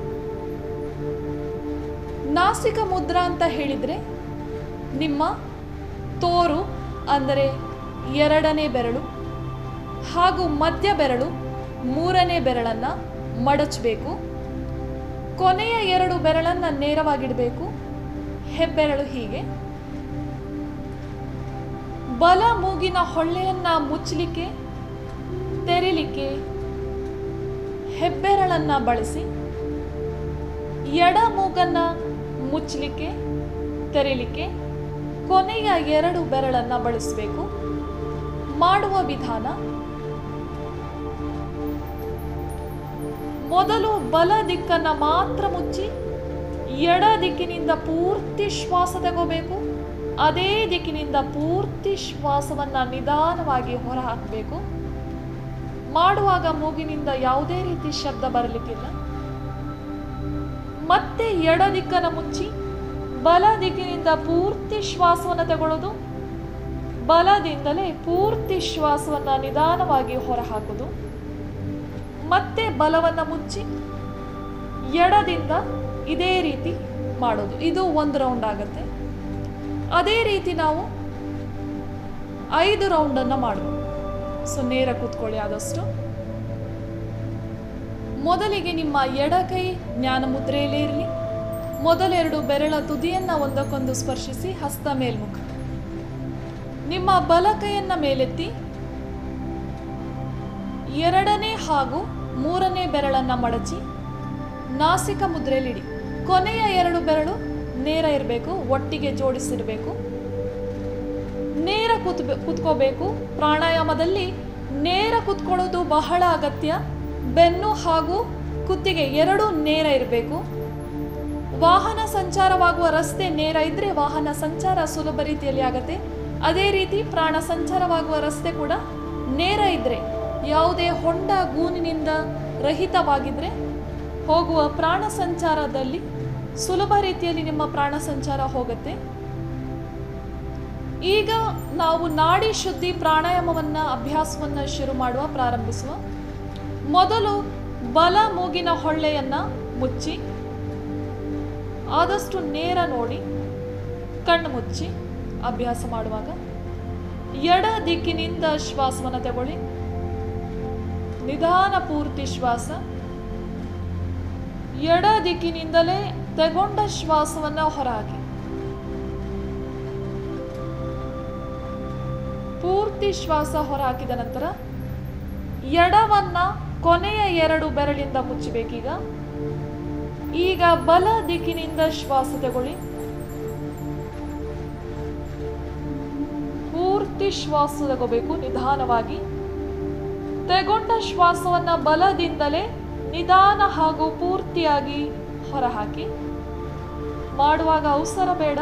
[SPEAKER 2] ನಾಸಿಕ ಮುದ್ರ ಅಂತ ಹೇಳಿದ್ರೆ ನಿಮ್ಮ ತೋರು ಅಂದರೆ ಎರಡನೇ ಬೆರಳು ಹಾಗೂ ಮಧ್ಯ ಬೆರಳು ಮೂರನೇ ಬೆರಳನ್ನ ಮಡಚಬೇಕು ಕೊನೆಯ ಎರಡು ಬೆರಳನ್ನ ನೇರವಾಗಿಡಬೇಕು ಹೆಬ್ಬೆರಳು ಹೀಗೆ ಬಲ ಮೂಗಿನ ಹೊಳ್ಳೆಯನ್ನ ಮುಚ್ಚಲಿಕ್ಕೆ ತೆರಿಲಿಕ್ಕೆ ಹೆಬ್ಬೆರಳನ್ನ ಬಳಸಿ ಎಡ ಮೂಗನ್ನ ಮುಚ್ಚಲಿಕ್ಕೆ ತೆರಿಲಿಕ್ಕೆ ಕೊನೆಯ ಎರಡು ಬೆರಳನ್ನ ಬಳಸಬೇಕು ಮಾಡುವ ವಿಧಾನ ಮೊದಲು ಬಲ ದಿಕ್ಕನ್ನ ಮಾತ್ರ ಮುಚ್ಚಿ ಎಡ ದಿಕ್ಕಿನಿಂದ ಪೂರ್ತಿ ಶ್ವಾಸ ತಗೋಬೇಕು ಅದೇ ದಿಕ್ಕಿನಿಂದ ಪೂರ್ತಿ ಶ್ವಾಸವನ್ನ ನಿಧಾನವಾಗಿ ಹೊರ ಹಾಕಬೇಕು ಮಾಡುವಾಗ ಮೂಗಿನಿಂದ ಯಾವುದೇ ರೀತಿ ಶಬ್ದ ಬರಲಿಕ್ಕಿಲ್ಲ ಮತ್ತೆ ಎಡ ದಿಕ್ಕನ್ನ ಮುಚ್ಚಿ ಬಲ ದಿಕ್ಕಿನಿಂದ ಪೂರ್ತಿ ಶ್ವಾಸವನ್ನು ತಗೊಳ್ಳೋದು ಬಲದಿಂದಲೇ ಪೂರ್ತಿ ಶ್ವಾಸವನ್ನ ನಿಧಾನವಾಗಿ ಹೊರಹಾಕೋದು ಮತ್ತೆ ಬಲವನ್ನ ಮುಚ್ಚಿ ಎಡದಿಂದ ಇದೇ ರೀತಿ ಮಾಡೋದು ಇದು ಒಂದು ರೌಂಡ್ ಆಗುತ್ತೆ ಅದೇ ರೀತಿ ನಾವು ಐದು ರೌಂಡನ್ನು ಮಾಡಬೇಕು ಸೊ ನೇರ ಕೂತ್ಕೊಳ್ಳಿ ಆದಷ್ಟು ಮೊದಲಿಗೆ ನಿಮ್ಮ ಎಡಕೈ ಜ್ಞಾನ ಮುದ್ರೆಯಲ್ಲೇ ಇರಲಿ ಮೊದಲೆರಡು ಬೆರಳ ತುದಿಯನ್ನ ಒಂದಕ್ಕೊಂದು ಸ್ಪರ್ಶಿಸಿ ಹಸ್ತ ಮೇಲ್ಮುಖ ನಿಮ್ಮ ಬಲಕೈಯನ್ನ ಮೇಲೆತ್ತಿ ಎರಡನೇ ಹಾಗೂ ಮೂರನೇ ಬೆರಳನ್ನ ಮಡಚಿ ನಾಸಿಕ ಮುದ್ರೆಯಲ್ಲಿಡಿ ಕೊನೆಯ ಎರಡು ಬೆರಳು ನೇರ ಇರಬೇಕು ಒಟ್ಟಿಗೆ ಜೋಡಿಸಿರಬೇಕು ನೇರ ಕೂತ್ ಕೂತ್ಕೋಬೇಕು ಪ್ರಾಣಾಯಾಮದಲ್ಲಿ ನೇರ ಕೂತ್ಕೊಳ್ಳೋದು ಬಹಳ ಅಗತ್ಯ ಬೆನ್ನು ಹಾಗೂ ಕುತ್ತಿಗೆ ಎರಡೂ ನೇರ ಇರಬೇಕು ವಾಹನ ಸಂಚಾರವಾಗುವ ರಸ್ತೆ ನೇರ ಇದ್ರೆ ವಾಹನ ಸಂಚಾರ ಸುಲಭ ರೀತಿಯಲ್ಲಿ ಆಗತ್ತೆ ಅದೇ ರೀತಿ ಪ್ರಾಣ ಸಂಚಾರವಾಗುವ ರಸ್ತೆ ಕೂಡ ನೇರ ಇದ್ರೆ ಯಾವುದೇ ಹೊಂಡ ಗೂನಿನಿಂದ ರಹಿತವಾಗಿದ್ರೆ ಹೋಗುವ ಪ್ರಾಣ ಸಂಚಾರದಲ್ಲಿ ಸುಲಭ ರೀತಿಯಲ್ಲಿ ನಿಮ್ಮ ಪ್ರಾಣ ಸಂಚಾರ ಹೋಗುತ್ತೆ ಈಗ ನಾವು ನಾಡಿ ಶುದ್ಧಿ ಪ್ರಾಣಾಯಾಮವನ್ನ ಅಭ್ಯಾಸವನ್ನ ಶುರು ಮಾಡುವ ಪ್ರಾರಂಭಿಸುವ ಮೊದಲು ಬಲ ಮೂಗಿನ ಹೊಳ್ಳೆಯನ್ನ ಮುಚ್ಚಿ ಆದಷ್ಟು ನೇರ ನೋಡಿ ಕಣ್ಣು ಮುಚ್ಚಿ ಅಭ್ಯಾಸ ಮಾಡುವಾಗ ಎಡ ದಿಕ್ಕಿನಿಂದ ಶ್ವಾಸವನ್ನು ತಗೊಳ್ಳಿ ನಿಧಾನ ಪೂರ್ತಿ ಶ್ವಾಸ ಎಡ ದಿಕ್ಕಿನಿಂದಲೇ ತಗೊಂಡ ಶ್ವಾಸವನ್ನ ಹೊರಹಾಕಿ ಪೂರ್ತಿ ಶ್ವಾಸ ಹೊರಹಾಕಿದ ನಂತರ ಎಡವನ್ನ ಕೊನೆಯ ಎರಡು ಬೆರಳಿಂದ ಮುಚ್ಚಬೇಕೀಗ ಈಗ ಬಲ ದಿಕ್ಕಿನಿಂದ ಶ್ವಾಸ ತಗೊಳ್ಳಿ ಪೂರ್ತಿ ಶ್ವಾಸ ತಗೋಬೇಕು ನಿಧಾನವಾಗಿ ತೆಗೊಂಡ ಶ್ವಾಸವನ್ನ ಬಲದಿಂದಲೇ ನಿಧಾನ ಹಾಗೂ ಪೂರ್ತಿಯಾಗಿ ಹೊರಹಾಕಿ ಮಾಡುವಾಗ ಅವಸರ ಬೇಡ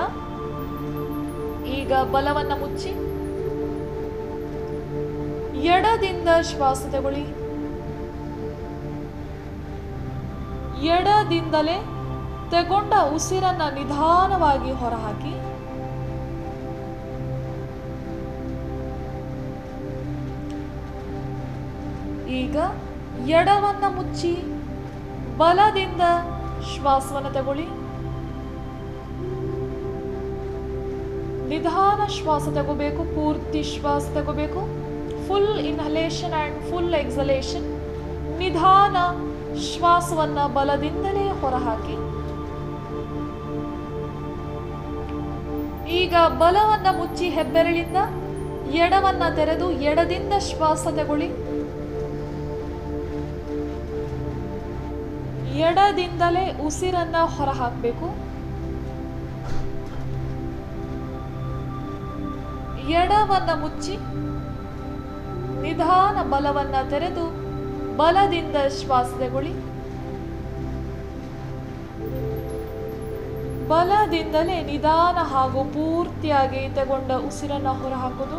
[SPEAKER 2] ಈಗ ಬಲವನ್ನ ಮುಚ್ಚಿ ಎಡದಿಂದ ಶ್ವಾಸ ತಗೊಳ್ಳಿ ಎಡದಿಂದಲೇ ತಗೊಂಡ ಉಸಿರನ್ನ ನಿಧಾನವಾಗಿ ಹೊರಹಾಕಿ ಈಗ ಎಡವನ್ನ ಮುಚ್ಚಿ ಬಲದಿಂದ ಶ್ವಾಸವನ್ನು ತಗೊಳ್ಳಿ ನಿಧಾನ ಶ್ವಾಸ ತಗೋಬೇಕು ಪೂರ್ತಿ ಶ್ವಾಸ ತಗೋಬೇಕು full inhalation and full exhalation ನಿಧಾನ ಶ್ವಾಸವನ್ನ ಬಲದಿಂದಲೇ ಹೊರಹಾಕಿ ಈಗ ಬಲವನ್ನ ಮುಚ್ಚಿ ಹೆಬ್ಬೆರಳಿಂದ ಎಡವನ್ನ ತೆರೆದು ಎಡದಿಂದ ಶ್ವಾಸ ತಗೊಳ್ಳಿ ಎಡದಿಂದಲೇ ಉಸಿರನ್ನ ಹೊರಹಾಕಬೇಕು ಎಡವನ್ನ ಮುಚ್ಚಿ ನಿಧಾನ ಬಲವನ್ನ ತೆರೆದು ಬಲದಿಂದ ಶ್ವಾಸ ತಗೊಳ್ಳಿ ಬಲದಿಂದಲೇ ನಿಧಾನ ಹಾಗೂ ಪೂರ್ತಿಯಾಗಿ ತಗೊಂಡ ಉಸಿರನ್ನ ಹೊರಹಾಕೋದು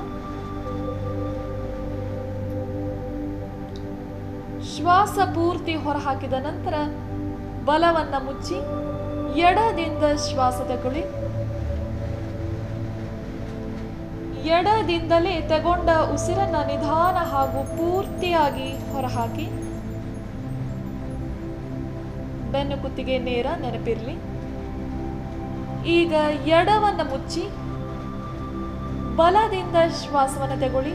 [SPEAKER 2] ಶ್ವಾಸ ಪೂರ್ತಿ ಹೊರಹಾಕಿದ ನಂತರ ಬಲವನ್ನ ಮುಚ್ಚಿ ಎಡದಿಂದ ಶ್ವಾಸ ತಗೊಳ್ಳಿ ಎಡದಿಂದಲೇ ತಗೊಂಡ ಉಸಿರನ್ನ ನಿಧಾನ ಹಾಗೂ ಪೂರ್ತಿಯಾಗಿ ಹೊರಹಾಕಿ ಬೆನ್ನು ಕುತ್ತಿಗೆ ನೇರ ನೆನಪಿರ್ಲಿ ಈಗ ಎಡವನ್ನ ಮುಚ್ಚಿ ಬಲದಿಂದ ಶ್ವಾಸವನ್ನು ತಗೊಳ್ಳಿ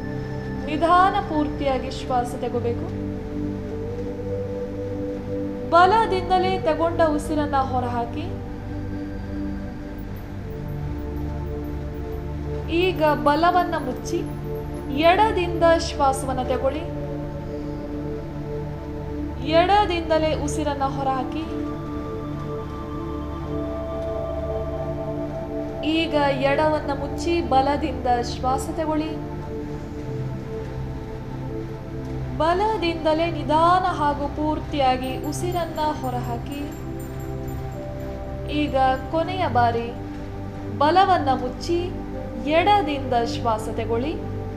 [SPEAKER 2] ನಿಧಾನ ಪೂರ್ತಿಯಾಗಿ ಶ್ವಾಸ ತಗೋಬೇಕು ಬಲದಿಂದಲೇ ತಗೊಂಡ ಉಸಿರನ್ನ ಹೊರಹಾಕಿ ಈಗ ಬಲವನ್ನ ಮುಚ್ಚಿ ಎಡದಿಂದ ಶ್ವಾಸವನ್ನ ತಗೊಳ್ಳಿ ಎಡದಿಂದಲೇ ಉಸಿರನ್ನ ಹೊರಹಾಕಿ ಈಗ ಎಡವನ್ನ ಮುಚ್ಚಿ ಬಲದಿಂದ ಶ್ವಾಸ ತಗೊಳ್ಳಿ ಬಲದಿಂದಲೇ ನಿಧಾನ ಹಾಗೂ ಪೂರ್ತಿಯಾಗಿ ಉಸಿರನ್ನ ಹೊರಹಾಕಿ ಈಗ ಕೊನೆಯ ಬಾರಿ ಬಲವನ್ನ ಮುಚ್ಚಿ ಎಡದಿಂದ ಶ್ವಾಸ ತಗೊಳ್ಳಿ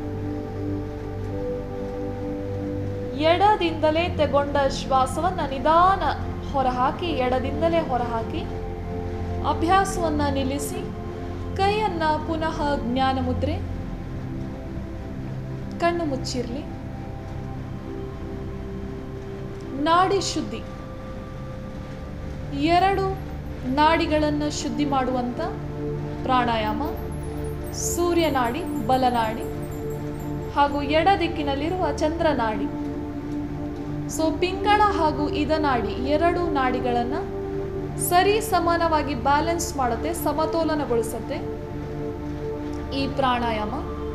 [SPEAKER 2] ಎಡದಿಂದಲೇ ತಗೊಂಡ ಶ್ವಾಸವನ್ನ ನಿಧಾನ ಹೊರಹಾಕಿ ಎಡದಿಂದಲೇ ಹೊರಹಾಕಿ ಅಭ್ಯಾಸವನ್ನ ನಿಲ್ಲಿಸಿ ಕೈಯನ್ನ ಪುನಃ ಜ್ಞಾನ ಮುದ್ರೆ ಕಣ್ಣು ಮುಚ್ಚಿರ್ಲಿ ನಾಡಿ ಶುದ್ಧಿ ಎರಡು ನಾಡಿಗಳನ್ನು ಶುದ್ಧಿ ಮಾಡುವಂತ ಪ್ರಾಣಾಯಾಮ ಸೂರ್ಯನಾಡಿ ಬಲನಾಡಿ ಹಾಗೂ ಎಡ ದಿಕ್ಕಿನಲ್ಲಿರುವ ಚಂದ್ರನಾಡಿ ಸೊ ಪಿಂಗಳ ಹಾಗೂ ಇದನಾಡಿ ಎರಡು ನಾಡಿಗಳನ್ನು ಸರಿ ಸಮಾನವಾಗಿ ಬ್ಯಾಲೆನ್ಸ್ ಮಾಡುತ್ತೆ ಸಮತೋಲನಗೊಳಿಸುತ್ತೆ ಈ ಪ್ರಾಣಾಯಾಮ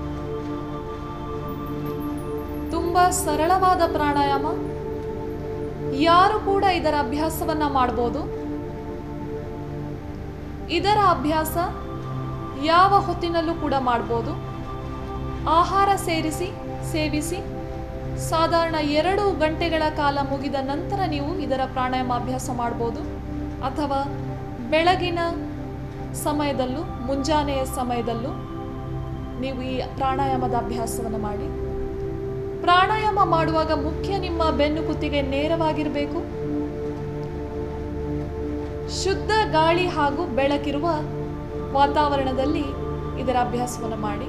[SPEAKER 2] ತುಂಬಾ ಸರಳವಾದ ಪ್ರಾಣಾಯಾಮ ಯಾರು ಕೂಡ ಇದರ ಅಭ್ಯಾಸವನ್ನ ಮಾಡಬಹುದು ಇದರ ಅಭ್ಯಾಸ ಯಾವ ಹೊತ್ತಿನಲ್ಲೂ ಕೂಡ ಮಾಡ್ಬೋದು ಆಹಾರ ಸೇರಿಸಿ ಸೇವಿಸಿ ಸಾಧಾರಣ ಎರಡು ಗಂಟೆಗಳ ಕಾಲ ಮುಗಿದ ನಂತರ ನೀವು ಇದರ ಪ್ರಾಣಾಯಾಮ ಅಭ್ಯಾಸ ಮಾಡ್ಬೋದು ಅಥವಾ ಬೆಳಗಿನ ಸಮಯದಲ್ಲೂ ಮುಂಜಾನೆಯ ಸಮಯದಲ್ಲೂ ನೀವು ಈ ಪ್ರಾಣಾಯಾಮದ ಅಭ್ಯಾಸವನ್ನು ಮಾಡಿ ಪ್ರಾಣಾಯಾಮ ಮಾಡುವಾಗ ಮುಖ್ಯ ನಿಮ್ಮ ಬೆನ್ನು ಕುತ್ತಿಗೆ ನೇರವಾಗಿರಬೇಕು ಶುದ್ಧ ಗಾಳಿ ಹಾಗೂ ಬೆಳಕಿರುವ ವಾತಾವರಣದಲ್ಲಿ ಇದರ ಅಭ್ಯಾಸವನ್ನು ಮಾಡಿ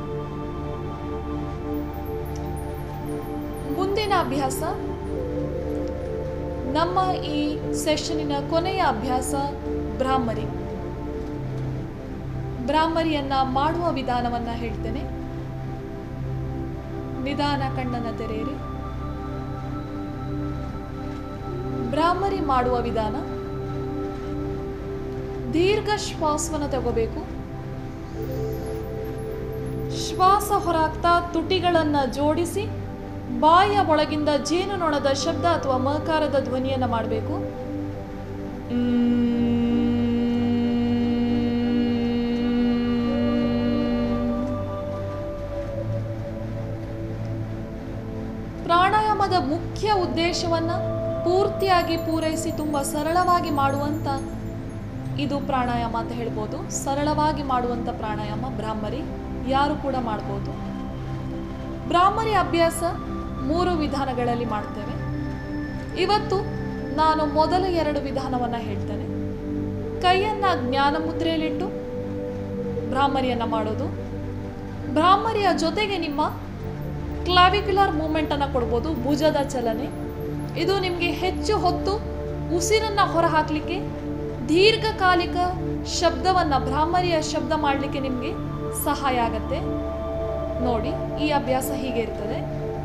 [SPEAKER 2] ಮುಂದಿನ ಅಭ್ಯಾಸ ನಮ್ಮ ಈ ಸೆಷನಿನ ಕೊನೆಯ ಅಭ್ಯಾಸ ಬ್ರಾಹ್ಮರಿ ಬ್ರಾಹ್ಮರಿಯನ್ನ ಮಾಡುವ ವಿಧಾನವನ್ನ ಹೇಳ್ತೇನೆ ನಿಧಾನ ಕಣ್ಣನ್ನ ತೆರೆಯಿರಿ ಬ್ರಾಹ್ಮರಿ ಮಾಡುವ ವಿಧಾನ ದೀರ್ಘ ಶ್ವಾಸವನ್ನು ತಗೋಬೇಕು ಶ್ವಾಸ ಹೊರಾಗ್ತಾ ತುಟಿಗಳನ್ನ ಜೋಡಿಸಿ ಬಾಯಿಯ ಒಳಗಿಂದ ಜೇನುನೊಣದ ಶಬ್ದ ಅಥವಾ ಮಕಾರದ ಧ್ವನಿಯನ್ನ ಮಾಡಬೇಕು ಪ್ರಾಣಾಯಾಮದ ಮುಖ್ಯ ಉದ್ದೇಶವನ್ನ ಪೂರ್ತಿಯಾಗಿ ಪೂರೈಸಿ ತುಂಬಾ ಸರಳವಾಗಿ ಮಾಡುವಂತ ಇದು ಪ್ರಾಣಾಯಾಮ ಅಂತ ಹೇಳ್ಬೋದು ಸರಳವಾಗಿ ಮಾಡುವಂತ ಪ್ರಾಣಾಯಾಮ ಬ್ರಾಹ್ಮರಿ ಯಾರು ಕೂಡ ಮಾಡ್ಬೋದು ಬ್ರಾಹ್ಮರಿ ಅಭ್ಯಾಸ ಮೂರು ವಿಧಾನಗಳಲ್ಲಿ ಮಾಡ್ತೇವೆ ಇವತ್ತು ನಾನು ಮೊದಲ ಎರಡು ವಿಧಾನವನ್ನ ಹೇಳ್ತೇನೆ ಕೈಯನ್ನ ಜ್ಞಾನ ಮುದ್ರೆಯಲ್ಲಿಟ್ಟು ಬ್ರಾಹ್ಮರಿಯನ್ನ ಮಾಡೋದು ಬ್ರಾಹ್ಮರಿಯ ಜೊತೆಗೆ ನಿಮ್ಮ ಕ್ಲಾವಿಕ್ಯುಲರ್ ಮೂಮೆಂಟ್ ಅನ್ನ ಕೊಡ್ಬೋದು ಭುಜದ ಚಲನೆ ಇದು ನಿಮಗೆ ಹೆಚ್ಚು ಹೊತ್ತು ಉಸಿರನ್ನ ಹೊರಹಾಕ್ಲಿಕ್ಕೆ ದೀರ್ಘಕಾಲಿಕ ಶಬ್ದವನ್ನ ಭ್ರಾಮರಿಯ ಶಬ್ದ ಮಾಡಲಿಕ್ಕೆ ನಿಮಗೆ ಸಹಾಯ ಆಗತ್ತೆ ನೋಡಿ ಈ ಅಭ್ಯಾಸ ಹೀಗೆ ಇರ್ತದೆ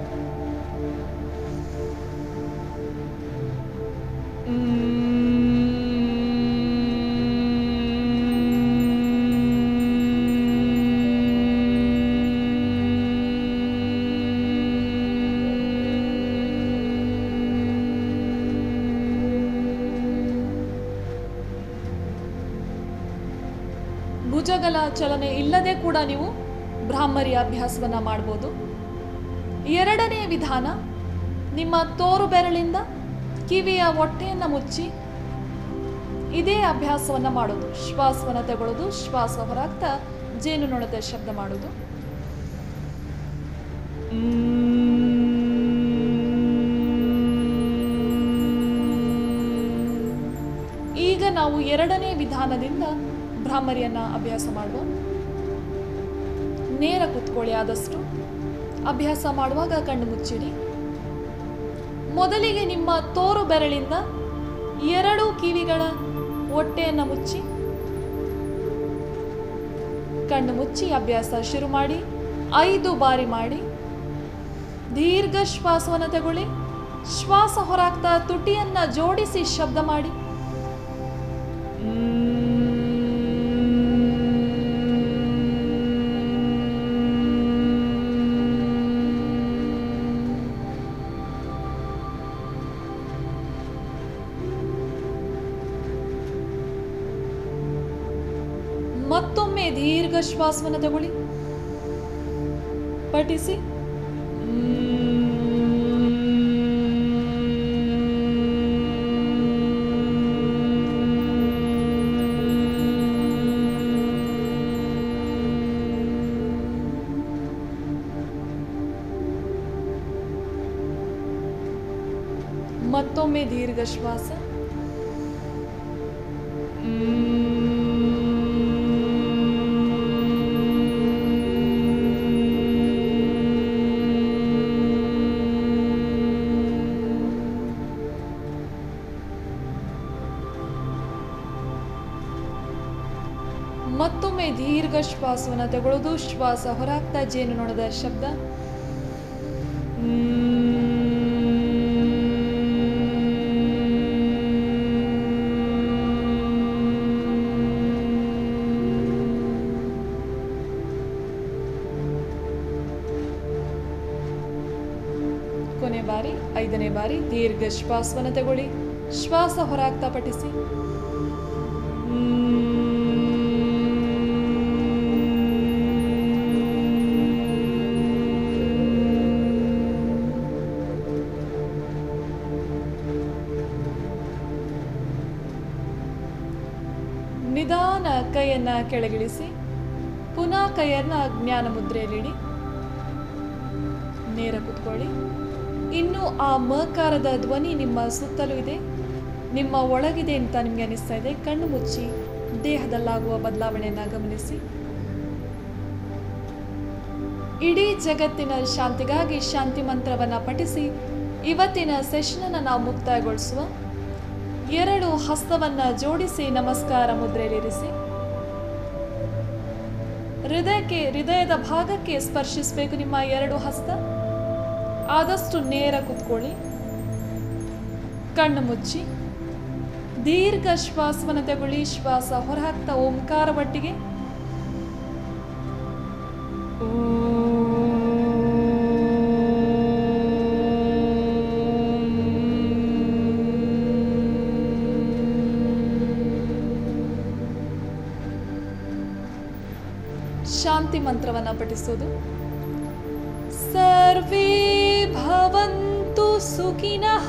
[SPEAKER 2] ಭುಜಗಳ ಚಲನೆ ಇಲ್ಲದೆ ಕೂಡ ನೀವು ಬ್ರಾಹ್ಮರಿಯ ಅಭ್ಯಾಸವನ್ನ ಮಾಡ್ಬೋದು ಎರಡನೇ ವಿಧಾನ ನಿಮ್ಮ ತೋರು ಬೆರಳಿಂದ ಕಿವಿಯ ಹೊಟ್ಟೆಯನ್ನು ಮುಚ್ಚಿ ಇದೇ ಅಭ್ಯಾಸವನ್ನ ಮಾಡೋದು ಶ್ವಾಸವನ್ನ ತಗೊಳ್ಳೋದು ಶ್ವಾಸ ಹೊರಾಗ್ತಾ ಜೇನುನೊಣದ ಶಬ್ದ ಮಾಡೋದು ಈಗ ನಾವು ಎರಡನೇ ವಿಧಾನದಿಂದ ಭ್ರಾಮರಿಯನ್ನ ಅಭ್ಯಾಸ ಮಾಡುವ ನೇರ ಕುತ್ಕೊಳ್ಳಿ ಆದಷ್ಟು ಅಭ್ಯಾಸ ಮಾಡುವಾಗ ಕಣ್ಣು ಮುಚ್ಚಿಡಿ ಮೊದಲಿಗೆ ನಿಮ್ಮ ತೋರು ಬೆರಳಿಂದ ಎರಡು ಕಿವಿಗಳ ಹೊಟ್ಟೆಯನ್ನು ಮುಚ್ಚಿ ಕಣ್ಣು ಮುಚ್ಚಿ ಅಭ್ಯಾಸ ಶುರು ಮಾಡಿ ಐದು ಬಾರಿ ಮಾಡಿ ದೀರ್ಘ ಶ್ವಾಸವನ್ನು ತಗೊಳ್ಳಿ ಶ್ವಾಸ ಹೊರಾಗ್ತಾ ತುಟಿಯನ್ನ ಜೋಡಿಸಿ ಶಬ್ದ ಮಾಡಿ ಮತ್ತೊಮ್ಮೆ ದೀರ್ಘ ಶ್ವಾಸವನ್ನು ತಗೊಳ್ಳಿ ಪಠಿಸಿ ಮತ್ತೊಮ್ಮೆ ದೀರ್ಘ ಶ್ವಾಸ ಮತ್ತೊಮ್ಮೆ ದೀರ್ಘ ಶ್ವಾಸವನ್ನು ತಗೊಳ್ಳೋದು ಶ್ವಾಸ ಹೊರಾಗ್ತಾ ಜೇನು ನೋಡದ ಶಬ್ದ ಕೊನೆ ಬಾರಿ ಐದನೇ ಬಾರಿ ದೀರ್ಘ ಶ್ವಾಸವನ್ನು ತಗೊಳ್ಳಿ ಶ್ವಾಸ ಹೊರಾಗ್ತಾ ಪಠಿಸಿ ನಿಧಾನ ಕೈಯನ್ನ ಕೆಳಗಿಳಿಸಿ ಪುನಃ ಕೈಯನ್ನ ಜ್ಞಾನ ಮುದ್ರೆಯಲ್ಲಿಡಿ ನೇರ ಕುತ್ಕೊಳ್ಳಿ ಇನ್ನು ಆ ಮಕಾರದ ಧ್ವನಿ ನಿಮ್ಮ ಸುತ್ತಲೂ ಇದೆ ನಿಮ್ಮ ಒಳಗಿದೆ ಅಂತ ನಿಮಗೆ ಅನಿಸ್ತಾ ಇದೆ ಕಣ್ಣು ಮುಚ್ಚಿ ದೇಹದಲ್ಲಾಗುವ ಬದಲಾವಣೆಯನ್ನ ಗಮನಿಸಿ ಇಡೀ ಜಗತ್ತಿನ ಶಾಂತಿಗಾಗಿ ಶಾಂತಿ ಮಂತ್ರವನ್ನ ಪಠಿಸಿ ಇವತ್ತಿನ ಸೆಷನ್ ಅನ್ನು ನಾವು ಮುಕ್ತಾಯಗೊಳಿಸುವ ಎರಡು ಹಸ್ತವನ್ನ ಜೋಡಿಸಿ ನಮಸ್ಕಾರ ಮುದ್ರೆಯಲ್ಲಿರಿಸಿ ಹೃದಯಕ್ಕೆ ಹೃದಯದ ಭಾಗಕ್ಕೆ ಸ್ಪರ್ಶಿಸಬೇಕು ನಿಮ್ಮ ಎರಡು ಹಸ್ತ ಆದಷ್ಟು ನೇರ ಕುತ್ಕೊಳ್ಳಿ ಕಣ್ಣು ಮುಚ್ಚಿ ದೀರ್ಘ ಶ್ವಾಸವನ್ನು ತಗೊಳ್ಳಿ ಶ್ವಾಸ ಹೊರಹಾಕ್ತಾ ಓಂಕಾರ ಒಟ್ಟಿಗೆ ಶಾಂತಿ ಮಂತ್ರವನ್ನ ಪಠಿಸೋದು ಸರ್ವೇ ಭವಂತು ಸುಖಿನಃ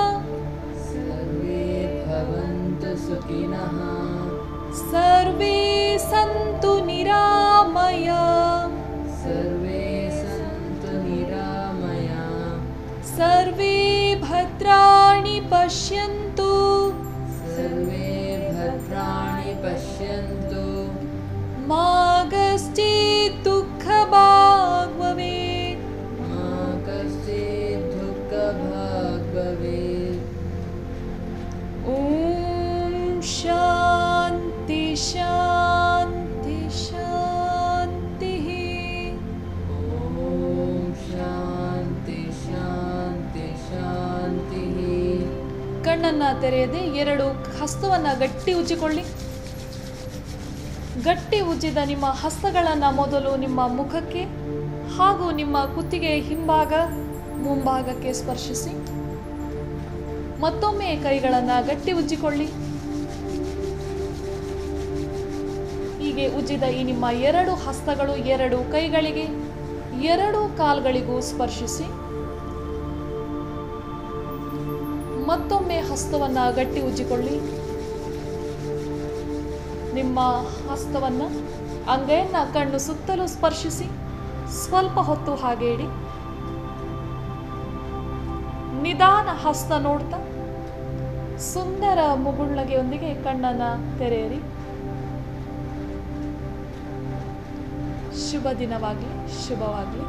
[SPEAKER 3] सर्वे भवन्तु सुखिनः
[SPEAKER 2] ಸರ್ವೇ ಸಂತು ನಿರಾಮಯ
[SPEAKER 3] सर्वे सन्तु निरामया
[SPEAKER 2] ಸರ್ವೇ ಭದ್ರಾಣಿ ಪಶ್ಯಂತು
[SPEAKER 3] सर्वे भद्राणि पश्यन्तु
[SPEAKER 2] ಮಾ ಕಶ್ಚಿತ್ ದುಃಖ ಭಾಗ್ ಭವೇತ್.
[SPEAKER 3] मा कश्चित् दुःखभाग् भवेत्
[SPEAKER 2] ಓಂ ಶಾಂತಿ ಶಾಂತಿ ಶಾಂತಿ
[SPEAKER 3] ॐ शान्ति शान्ति शान्तिः
[SPEAKER 2] ಕಣ್ಣನ್ನ ತೆರೆಯದೆ ಎರಡು ಹಸ್ತವನ್ನ ಗಟ್ಟಿ ಉಜ್ಜಿಕೊಳ್ಳಿ ಗಟ್ಟಿ ಉಜ್ಜಿದ ನಿಮ್ಮ ಹಸ್ತಗಳನ್ನ ಮೊದಲು ನಿಮ್ಮ ಮುಖಕ್ಕೆ ಹಾಗೂ ನಿಮ್ಮ ಕುತ್ತಿಗೆ ಹಿಂಭಾಗ ಮುಂಭಾಗಕ್ಕೆ ಸ್ಪರ್ಶಿಸಿ ಮತ್ತೊಮ್ಮೆ ಕೈಗಳನ್ನ ಗಟ್ಟಿ ಉಜ್ಜಿಕೊಳ್ಳಿ ಹೀಗೆ ಉಜ್ಜಿದ ಈ ನಿಮ್ಮ ಎರಡು ಹಸ್ತಗಳು ಎರಡು ಕೈಗಳಿಗೆ ಎರಡು ಕಾಲ್ಗಳಿಗೂ ಸ್ಪರ್ಶಿಸಿ ಮತ್ತೊಮ್ಮೆ ಹಸ್ತವನ್ನ ಗಟ್ಟಿ ಉಜ್ಜಿಕೊಳ್ಳಿ ನಿಮ್ಮ ಹಸ್ತವನ್ನ ಅಂಗೈಯನ್ನ ಕಣ್ಣು ಸುತ್ತಲೂ ಸ್ಪರ್ಶಿಸಿ ಸ್ವಲ್ಪ ಹೊತ್ತು ಹಾಗೆ ಇಡಿ ನಿಧಾನ ಹಸ್ತ ನೋಡ್ತಾ ಸುಂದರ ಮುಗುಳ್ನಗೆಯೊಂದಿಗೆ ಕಣ್ಣನ್ನ ತೆರೆಯಿರಿ ಶುಭ ದಿನವಾಗಲಿ ಶುಭವಾಗಲಿ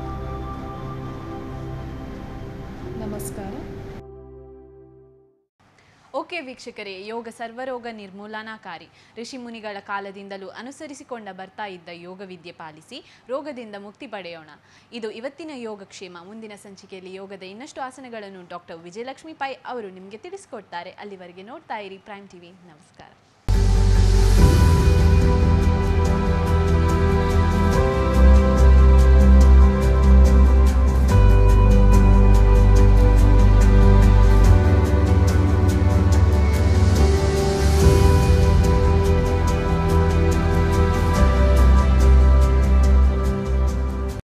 [SPEAKER 2] ನಮಸ್ಕಾರ
[SPEAKER 1] ಓಕೆ ವೀಕ್ಷಕರೇ ಯೋಗ ಸರ್ವರೋಗ ನಿರ್ಮೂಲನಾಕಾರಿ ಋಷಿ ಮುನಿಗಳ ಕಾಲದಿಂದಲೂ ಅನುಸರಿಸಿಕೊಂಡ ಬರ್ತಾ ಇದ್ದ ಯೋಗ ವಿದ್ಯೆ ಪಾಲಿಸಿ ರೋಗದಿಂದ ಮುಕ್ತಿ ಪಡೆಯೋಣ ಇದು ಇವತ್ತಿನ ಯೋಗಕ್ಷೇಮ ಮುಂದಿನ ಸಂಚಿಕೆಯಲ್ಲಿ ಯೋಗದ ಇನ್ನಷ್ಟು ಆಸನಗಳನ್ನು ಡಾಕ್ಟರ್ ವಿಜಯಲಕ್ಷ್ಮಿ ಪೈ ಅವರು ನಿಮಗೆ ತಿಳಿಸ್ಕೊಡ್ತಾರೆ ಅಲ್ಲಿವರೆಗೆ ನೋಡ್ತಾ ಇರಿ ಪ್ರೈಮ್ ಟಿವಿ ನಮಸ್ಕಾರ